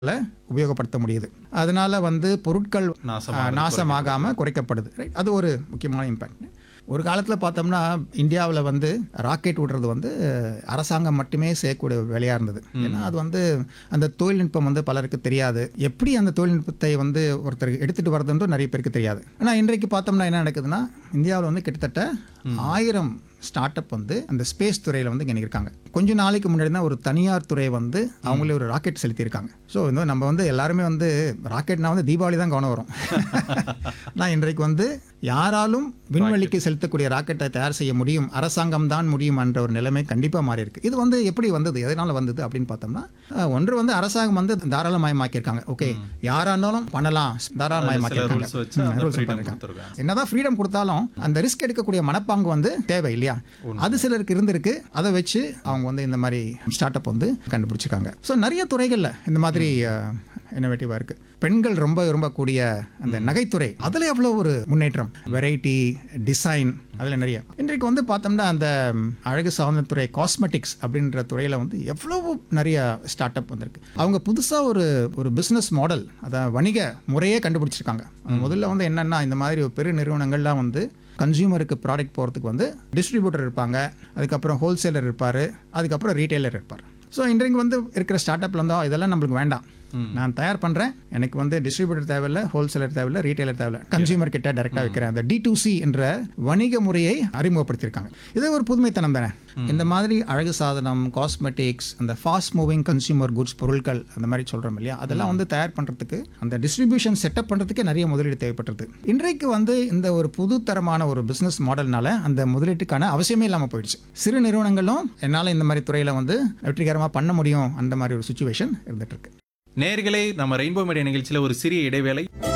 ல உபயோகப்படுத்த முடியுது அதனால வந்து பொருட்கள் நாசமாகிறது ஆ, நாசமாகாம குறைக்கப்படுது ரைட் அது ஒரு முக்கியமான இம்பாக்ட் ஒரு காலத்தில் பார்த்தோம்னா இந்தியாவில் வந்து ராக்கெட் விடுறது வந்து அரசாங்கம் மட்டுமே செய்யக்கூடிய வேலையாக இருந்தது ஏன்னா அது வந்து அந்த தொழில்நுட்பம் வந்து பலருக்கு தெரியாது எப்படி அந்த தொழில்நுட்பத்தை வந்து ஒருத்தர் எடுத்துகிட்டு வரதுன்றும் நிறைய பேருக்கு தெரியாது ஆனால் இன்றைக்கு பார்த்தோம்னா என்ன நடக்குதுன்னா இந்தியாவில் வந்து கிட்டத்தட்ட ஆயிரம் ஸ்டார்ட் அப் வந்து அந்த ஸ்பேஸ் துறையில் வந்து இங்கே இருக்காங்க கொஞ்ச நாளைக்கு முன்னாடி தான் ஒரு தனியார் துறை வந்து அவங்களே ஒரு ராக்கெட் செலுத்தியிருக்காங்க ஸோ வந்து நம்ம வந்து எல்லாருமே வந்து ராக்கெட்னா வந்து தீபாவளி தான் கவனம் வரும் நான் இன்றைக்கு வந்து யாராலும் விண்வெளிக்கு செலுத்தக்கூடிய ராக்கெட்டை தயார் செய்ய முடியும் அரசாங்கம் தான் முடியும் என்ற ஒரு நிலைமை கண்டிப்பாக மாறி இருக்கு இது வந்து எப்படி வந்தது எதனால வந்தது அப்படின்னு பார்த்தோம்னா அஹ், ஒன்று வந்து அரசாங்கம் வந்து தாராளமயமாக்கியிருக்காங்க ஓகே யாரா இருந்தாலும் பண்ணலாம் தாராளமயமாக்கியிருக்காங்க rules வச்சு ம், அந்த rules freedom பண்ணிருக்காங்க. கொடுத்திருக்காங்க. என்னதான் ஃப்ரீடம் கொடுத்தாலும் அந்த ரிஸ்க் எடுக்கக்கூடிய மனப்பாங்கு வந்து தேவை இல்லையா அது சிலருக்கு இருந்திருக்கு அதை வச்சு அவங்க வந்து இந்த மாதிரி ஸ்டார்ட் அப் வந்து கண்டுபிடிச்சிருக்காங்க ஸோ நிறைய துறைகளில் இந்த மாதிரி இன்னோவேட்டிவாக இருக்கு பெண்கள் ரொம்ப விரும்பக்கூடிய அந்த நகைத்துறை அதில் எவ்வளோ ஒரு முன்னேற்றம் வெரைட்டி டிசைன் அதில் நிறைய இன்றைக்கு வந்து பார்த்தோம்னா அந்த ம், அழகு சாதன துறை காஸ்மெட்டிக்ஸ் அப்படின்ற துறையில் வந்து எவ்வளவு நிறைய ஸ்டார்ட் அப் வந்திருக்கு அவங்க புதுசாக ஒரு ஒரு பிஸ்னஸ் மாடல் அதான் வணிக முறையே கண்டுபிடிச்சிருக்காங்க முதல்ல வந்து என்னன்னா இந்த மாதிரி ஒரு பெரிய நிறுவனங்கள்லாம் வந்து கன்சியூமருக்கு ப்ராடக்ட் போகிறதுக்கு வந்து டிஸ்ட்ரிபியூட்டர் இருப்பாங்க அதுக்கப்புறம் ஹோல்சேலர் இருப்பார் அதுக்கப்புறம் ரீட்டைலர் இருப்பார் ஸோ இன்றைக்கு வந்து இருக்கிற ஸ்டார்ட் அப்ல இருந்தோ இதெல்லாம் நம்மளுக்கு வேண்டாம் நான் தயார் பண்ணுறேன் எனக்கு வந்து டிஸ்ட்ரிபியூட்டர் தேவையில்ல ஹோல்சேலர் தேவையில்ல ரீட்டைலர் தேவையில்ல கன்சியூமர் கிட்ட டைரெக்டாக வைக்கிறேன் அந்த டி டு சி என்ற வணிக முறையை அறிமுகப்படுத்தியிருக்காங்க இது ஒரு புதுமைத்தனம் தானே இந்த மாதிரி அழகு சாதனம் காஸ்மெட்டிக்ஸ் அந்த ஃபாஸ்ட் மூவிங் கன்சியூமர் குட்ஸ் பொருட்கள் அந்த மாதிரி சொல்கிறோம் இல்லையா அதெல்லாம் வந்து தயார் பண்ணுறதுக்கு அந்த டிஸ்ட்ரிபியூஷன் செட்டப் பண்ணுறதுக்கே நிறைய முதலீடு தேவைப்பட்டது இன்றைக்கு வந்து இந்த ஒரு புது தரமான ஒரு பிஸ்னஸ் மாடல்னால அந்த முதலீட்டுக்கான அவசியமே இல்லாமல் போயிடுச்சு சிறு நிறுவனங்களும் என்னால் இந்த மாதிரி துறையில் வந்து வெற்றிகரமாக பண்ண முடியும் அந்த மாதிரி ஒரு சுச்சுவேஷன் இருந்துட்டு இருக்கு நேர்களே நம்ம ரெயின்போ மீடியா நிகழ்ச்சியில் ஒரு சிறிய இடைவேளை